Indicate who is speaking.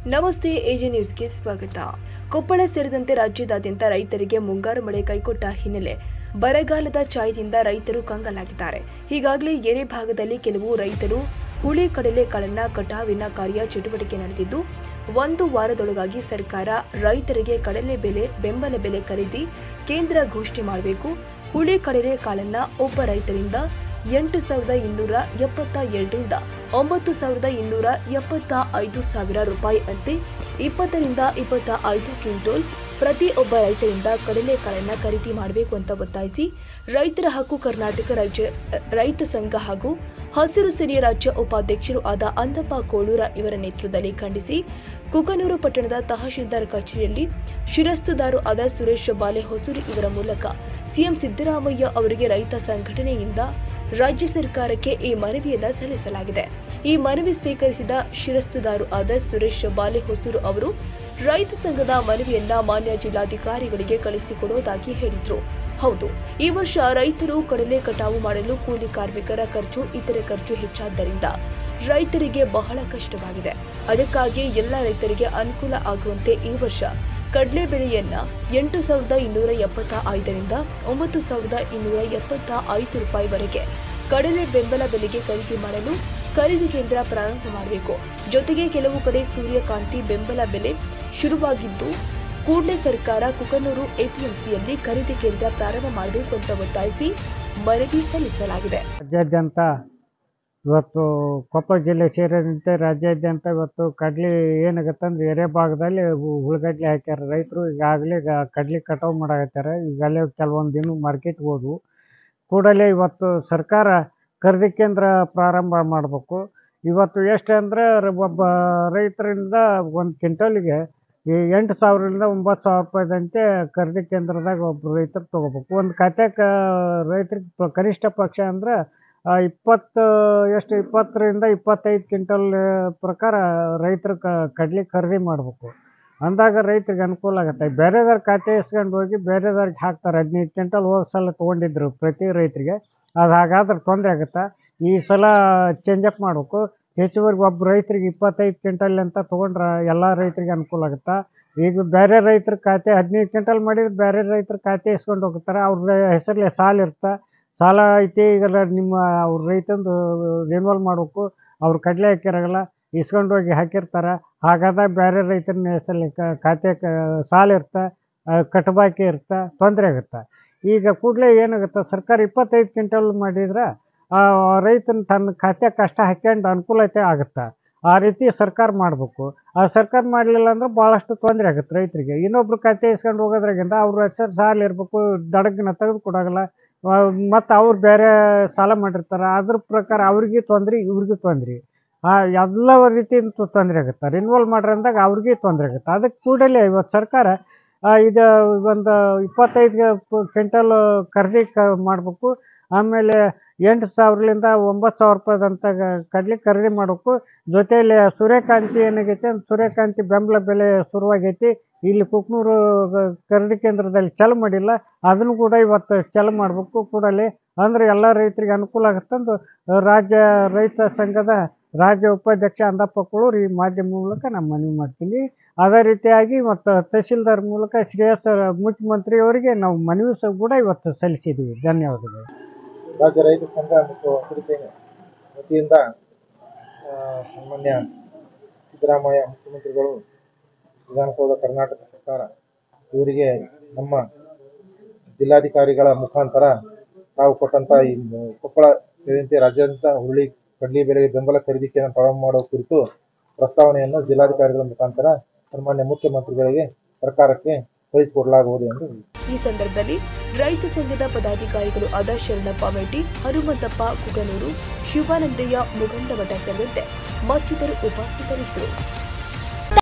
Speaker 1: ನಮಸ್ತೆ ಎಜೆ ನ್ಯೂಸ್ಗೆ ಸ್ವಾಗತ ಕೊಪ್ಪಳ ಸೇರಿದಂತೆ ರಾಜ್ಯದಾದ್ಯಂತ ರೈತರಿಗೆ ಮುಂಗಾರು ಮಳೆ ಕೈಕೊಟ್ಟ ಹಿನ್ನೆಲೆ ಬರಗಾಲದ ಛಾಯದಿಂದ ರೈತರು ಕಂಗಾಲಾಗಿದ್ದಾರೆ ಹೀಗಾಗಲೇ ಎರೆ ಭಾಗದಲ್ಲಿ ಕೆಲವು ರೈತರು ಹುಳಿ ಕಡಲೆ ಕಾಳನ್ನ ಕಟಾವಿನ ಕಾರ್ಯ ಚಟುವಟಿಕೆ ನಡೆದಿದ್ದು ಒಂದು ವಾರದೊಳಗಾಗಿ ಸರ್ಕಾರ ರೈತರಿಗೆ ಕಡಲೆ ಬೆಲೆ ಬೆಂಬಲ ಬೆಲೆ ಖರೀದಿ ಕೇಂದ್ರ ಘೋಷಣೆ ಮಾಡಬೇಕು ಹುಳಿ ಕಡಲೆ ಕಾಳನ್ನ ಒಬ್ಬ ರೈತರಿಂದ ಎಂಟು ಸಾವಿರದ ಇನ್ನೂರ ಎಪ್ಪತ್ತ ಎರಡರಿಂದ ಒಂಬತ್ತು ಸಾವಿರದ ಇನ್ನೂರ ಎಪ್ಪತ್ತ ಐದು ಸಾವಿರ ರೂಪಾಯಿ ಅಂತೆ ಇಪ್ಪತ್ತರಿಂದ ಇಪ್ಪತ್ತ ಐದು ಕ್ವಿಂಟೋಲ್ ಪ್ರತಿ ಒಬ್ಬ ರೈತರಿಂದ ಕಡಲೆಕಾಳನ್ನ ಖರೀದಿ ಮಾಡಬೇಕು ಅಂತ ಒತ್ತಾಯಿಸಿ ರೈತರ ಹಕ್ಕು ಕರ್ನಾಟಕ ರಾಜ್ಯ ರೈತ ಸಂಘ ಹಾಗೂ ಹಸಿರು ಸಿರಿಯ ರಾಜ್ಯ ಉಪಾಧ್ಯಕ್ಷರು ಆದ ಅಂದಪ್ಪ ಕೋಳೂರ ಇವರ ನೇತೃತ್ವದಲ್ಲಿ ಖಂಡಿಸಿ ಕುಕನೂರು ಪಟ್ಟಣದ ತಹಶೀಲ್ದಾರ್ ಕಚೇರಿಯಲ್ಲಿ ಶಿರಸ್ತುದಾರು ಆದ ಸುರೇಶ್ ಬಾಲೆ ಹೊಸೂರಿ ಇವರ ಮೂಲಕ ಸಿಎಂ ಸಿದ್ದರಾಮಯ್ಯ ಅವರಿಗೆ ರೈತ ಸಂಘಟನೆಯಿಂದ ರಾಜ್ಯ ಸರ್ಕಾರಕ್ಕೆ ಈ ಮನವಿಯನ್ನ ಸಲ್ಲಿಸಲಾಗಿದೆ ಈ ಮನವಿ ಸ್ವೀಕರಿಸಿದ ಶಿರಸ್ತುದಾರು ಆದ ಸುರೇಶ್ ಬಾಲೆ ಹೊಸೂರು ಅವರು ರೈತ ಸಂಘದ ಮನವಿಯನ್ನ ಮಾನ್ಯ ಜಿಲ್ಲಾಧಿಕಾರಿಗಳಿಗೆ ಕಳಿಸಿಕೊಡುವುದಾಗಿ ಹೇಳಿದ್ರು ಹೌದು ಈ ವರ್ಷ ರೈತರು ಕಡಲೆ ಕಟಾವು ಮಾಡಲು ಕೂಲಿ ಕಾರ್ಮಿಕರ ಖರ್ಚು ಇತರೆ ಖರ್ಚು ಹೆಚ್ಚಾದ್ದರಿಂದ ರೈತರಿಗೆ ಬಹಳ ಕಷ್ಟವಾಗಿದೆ ಅದಕ್ಕಾಗಿ ಎಲ್ಲ ರೈತರಿಗೆ ಅನುಕೂಲ ಆಗುವಂತೆ ಈ ವರ್ಷ ಕಡಲೆ ಬೆಳೆಯನ್ನ ಎಂಟು ಸಾವಿರದ ಇನ್ನೂರ ಎಪ್ಪತ್ತ ಐದರಿಂದ ಒಂಬತ್ತು ಸಾವಿರದ ಇನ್ನೂರ ಎಪ್ಪತ್ತ ಐದು ರೂಪಾಯಿವರೆಗೆ ಕಡಲೆ ಬೆಂಬಲ ಬೆಲೆಗೆ ಖರೀದಿ ಮಾಡಲು ಖರೀದಿ ಕೇಂದ್ರ ಪ್ರಾರಂಭ ಮಾಡಬೇಕು ಜೊತೆಗೆ ಕೆಲವು ಕಡೆ ಸೂರ್ಯಕಾಂತಿ ಬೆಂಬಲ ಬೆಲೆ ಶುರುವಾಗಿದ್ದು ಕೂಡಲೇ ಸರ್ಕಾರ ಕುಕನೂರು ಎಪಿಎಂಸಿಯಲ್ಲಿ ಖರೀದಿ ಕೇಂದ್ರ ಪ್ರಾರಂಭ ಮಾಡಬೇಕು ಅಂತ ಒತ್ತಾಯಿಸಿ ಮನವಿ ಸಲ್ಲಿಸಲಾಗಿದೆ
Speaker 2: ರಾಜ್ಯಾದ್ಯಂತ ಇವತ್ತು ಕೊಪ್ಪಳ ಜಿಲ್ಲೆ ಸೇರಿದಂತೆ ರಾಜ್ಯಾದ್ಯಂತ ಇವತ್ತು ಕಡ್ಲೆ ಏನಾಗತ್ತೆ ಅಂದ್ರೆ ಎರೆ ಭಾಗದಲ್ಲಿ ಹು- ಉಳ್ಳಾಗಡ್ಲೆ ಹಾಕ್ಯಾರ ರೈತರು ಈಗಾಗಲೇ ಕಡ್ಲೆ ಕಟಾವು ಮಾಡಾಕತ್ಯಾರ ಈಗಾಗಲೇ ಕೆಲವೊಂದು ದಿನ ಮಾರ್ಕೆಟ್ಗೆ ಹೋದ್ವು ಕೂಡಲೇ ಇವತ್ತು ಸರ್ಕಾರ ಖರೀದಿ ಕೇಂದ್ರ ಪ್ರಾರಂಭ ಮಾಡಬೇಕು ಇವತ್ತು ಎಷ್ಟು ಅಂದರೆ ಒಬ್ಬ ರೈತರಿಂದ ಒಂದು ಕ್ವಿಂಟಲ್ಗೆ ಈ ಎಂಟು ಸಾವಿರದಿಂದ ಒಂಬತ್ತು ಸಾವಿರ ರೂಪಾಯಿದಂತೆ ಖರೀದಿ ಕೇಂದ್ರದಾಗ ಒಬ್ಬ ರೈತರು ತೊಗೋಬೇಕು ಒಂದು ಖಾತೆಗೆ ರೈತರಿಗೆ ಪ- ಕನಿಷ್ಠ ಪಕ್ಷ ಅಂದ್ರೆ ಆ, ಇಪ್ಪತ್ತು ಎಷ್ಟು ಇಪ್ಪತ್ತರಿಂದ ಇಪ್ಪತ್ತೈದು ಕ್ವಿಂಟಲ್ ಪ್ರಕಾರ ರೈತರು ಕ ಕಡ್ಲೆ ಖರೀದಿ ಮಾಡಬೇಕು ಅಂದಾಗ ರೈತರಿಗೆ ಅನುಕೂಲ ಆಗುತ್ತೆ ಬೇರೆದವ್ರ ಖಾತೆ ಇಸ್ಕೊಂಡು ಹೋಗಿ ಬೇರೆದವ್ರಿಗೆ ಹಾಕ್ತಾರೆ ಹದಿನೈದು ಕ್ವಿಂಟಲ್ ಹೋದ ಸಲ ತೊಗೊಂಡಿದ್ರು ಪ್ರತಿ ರೈತರಿಗೆ ಅದು ಹಾಗಾದ್ರೆ ತೊಂದರೆ ಆಗುತ್ತೆ ಈ ಸಲ ಚೇಂಜಪ್ ಮಾಡಬೇಕು ಹೆಚ್ಚುವರೆಗೆ ಒಬ್ಬ ರೈತರಿಗೆ ಇಪ್ಪತ್ತೈದು ಕ್ವಿಂಟಲ್ ಅಂತ ತೊಗೊಂಡ್ರೆ ಎಲ್ಲ ರೈತರಿಗೆ ಅನುಕೂಲ ಆಗುತ್ತೆ ಈಗ ಬೇರೆ ರೈತರ ಖಾತೆ ಹದಿನೈದು ಕ್ವಿಂಟಲ್ ಮಾಡಿದ್ರೆ ಬೇರೆ ರೈತರ ಖಾತೆ ಇಸ್ಕೊಂಡು ಹೋಗ್ತಾರೆ ಅವ್ರ ಹೆಸರಲ್ಲಿ ಸಾಲ ಇರುತ್ತೆ ಸಾಲ ಐತಿ ಈಗ ನಿಮ್ಮ ಅವ್ರ ರೈತಂದು ರಿನ್ವಲ್ ಮಾಡಬೇಕು ಅವ್ರ ಕಡಲೆ ಹಾಕಿರಾಗಲ್ಲ ಇಸ್ಕೊಂಡು ಹೋಗಿ ಹಾಕಿರ್ತಾರೆ ಹಾಗಾದಾಗ ಬೇರೆ ರೈತನ ಹೆಸರಲ್ಲಿ ಕ- ಖಾತೆ ಕ- ಸಾಲ ಇರುತ್ತೆ ಕಟ್ಟಬಾಕಿ ಇರುತ್ತೆ ತೊಂದರೆ ಆಗುತ್ತೆ ಈಗ ಕೂಡಲೇ ಏನಾಗುತ್ತೆ ಸರ್ಕಾರ ಇಪ್ಪತ್ತೈದು ಕ್ವಿಂಟಲ್ ಮಾಡಿದ್ರೆ ಆ ರೈತನ ತನ್ನ ಖಾತೆ ಕಷ್ಟ ಹಾಕ್ಯಂಡು ಅನುಕೂಲತೆ ಆಗುತ್ತೆ ಆ ರೀತಿ ಸರ್ಕಾರ ಮಾಡಬೇಕು ಆ ಸರ್ಕಾರ ಮಾಡಲಿಲ್ಲ ಅಂದ್ರೆ ಭಾಳಷ್ಟು ತೊಂದರೆ ಆಗುತ್ತೆ ರೈತರಿಗೆ ಇನ್ನೊಬ್ರು ಖಾತೆ ಇಸ್ಕೊಂಡು ಹೋಗೋದ್ರಾಗಿಂದ ಅವ್ರ ಹೆಸರು ಸಾಲ ಇರಬೇಕು ದಡಗನ ತೆಗೆದು ಕೊಡೋಗಲ್ಲ ಮತ್ತು ಅವ್ರು ಬೇರೆ ಸಾಲ ಮಾಡಿರ್ತಾರೆ ಅದ್ರ ಪ್ರಕಾರ ಅವ್ರಿಗೆ ತೊಂದ್ರೆ ಇವ್ರಿಗೆ ತೊಂದ್ರೆ ಆ ಎಲ್ಲ ರೀತಿಯಿಂದ ತೊಂದರೆ ಆಗುತ್ತೆ ರಿನ್ವಲ್ ಮಾಡ್ರಿ ಅಂದಾಗ ಅವ್ರಿಗೆ ತೊಂದರೆ ಆಗುತ್ತೆ ಅದಕ್ಕೆ ಕೂಡಲೇ ಇವತ್ತು ಸರ್ಕಾರ ಆ, ಇದು ಒಂದು ಇಪ್ಪತ್ತೈದು ಕ್ವಿಂಟಲ್ ಖರೀದಿ ಕ ಮಾಡಬೇಕು ಆಮೇಲೆ ಎಂಟು ಸಾವಿರದಿಂದ ಒಂಬತ್ತು ಸಾವಿರ ರೂಪಾಯಿದಂತ ಕಡ್ಲೆ ಖರೀದಿ ಮಾಡಬೇಕು ಜೊತೆಯಲ್ಲಿ ಸೂರ್ಯಕಾಂತಿ ಏನಾಗೈತೆ ಅಂದ್ರೆ ಸೂರ್ಯಕಾಂತಿ ಬೆಂಬಲ ಬೆಲೆ ಶುರುವಾಗೈತಿ ಇಲ್ಲಿ ಕುಕ್ನೂರು ಗ- ಖರೀದಿ ಕೇಂದ್ರದಲ್ಲಿ ಚಾಲು ಮಾಡಿಲ್ಲ ಅದನ್ನು ಕೂಡ ಇವತ್ತು ಚಾಲು ಮಾಡಬೇಕು ಕೂಡಲೇ ಅಂದ್ರೆ ಎಲ್ಲ ರೈತರಿಗೆ ಅನುಕೂಲ ಆಗುತ್ತಂದು ರಾಜ್ಯ ರೈತ ಸಂಘದ ರಾಜ್ಯ ಉಪಾಧ್ಯಕ್ಷ ಅಂದಪ್ಪ ಕುಳೂರು ಈ ಮಾಧ್ಯಮ ಮೂಲಕ ನಾನು ಮನವಿ ಮಾಡ್ತೀನಿ ಅದೇ ರೀತಿಯಾಗಿ ಮತ್ತು ತಹಶೀಲ್ದಾರ್ ಮೂಲಕ ಶ್ರೇಯಸ್ ಮುಖ್ಯಮಂತ್ರಿಯವರಿಗೆ ನಾವು ಮನವಿ ಸಹ ಕೂಡ ಇವತ್ತು ಸಲ್ಲಿಸಿದ್ದೀವಿ ಧನ್ಯವಾದಗಳು
Speaker 3: ರಾಜ್ಯ ರೈತ ಸಂಘ ಮತ್ತು ಹಸಿರು ಸೇನೆ ವತಿಯಿಂದ ಆ, ಸನ್ಮಾನ್ಯ ಸಿದ್ದರಾಮಯ್ಯ ಮುಖ್ಯಮಂತ್ರಿಗಳು ವಿಧಾನಸೌಧ ಕರ್ನಾಟಕ ಸರ್ಕಾರ ಇವರಿಗೆ ನಮ್ಮ ಜಿಲ್ಲಾಧಿಕಾರಿಗಳ ಮುಖಾಂತರ ತಾವು ಕೊಟ್ಟಂತ ಈ ಕೊಪ್ಪಳ ಸೇರಿದಂತೆ ರಾಜ್ಯಾದ್ಯಂತ ಹುರುಳಿ ಕಡ್ಲಿ ಬೆಲೆಗೆ ಬೆಂಬಲ ಖರೀದಿ ಕೇಂದ್ರ ಪ್ರಾರಂಭ ಮಾಡುವ ಕುರಿತು ಪ್ರಸ್ತಾವನೆಯನ್ನು ಜಿಲ್ಲಾಧಿಕಾರಿಗಳ ಮುಖಾಂತರ ಸನ್ಮಾನ್ಯ ಮುಖ್ಯಮಂತ್ರಿಗಳಿಗೆ ಸರ್ಕಾರಕ್ಕೆ ಕಳಿಸಿಕೊಡಲಾಗುವುದು ಎಂದು
Speaker 1: ಈ ಸಂದರ್ಭದಲ್ಲಿ ರೈತ ಸಂಘದ ಪದಾಧಿಕಾರಿಗಳು ಆದ ಶರಣಪ್ಪ ಮೆಟ್ಟಿ ಹನುಮಂತಪ್ಪ ಕುಗನೂರು ಶಿವಾನಂದಯ್ಯ ಮುಗಂಡಮಠ ಸೇರಿದಂತೆ ಮತ್ತಿತರರು ಉಪಸ್ಥಿತರಿದ್ದರು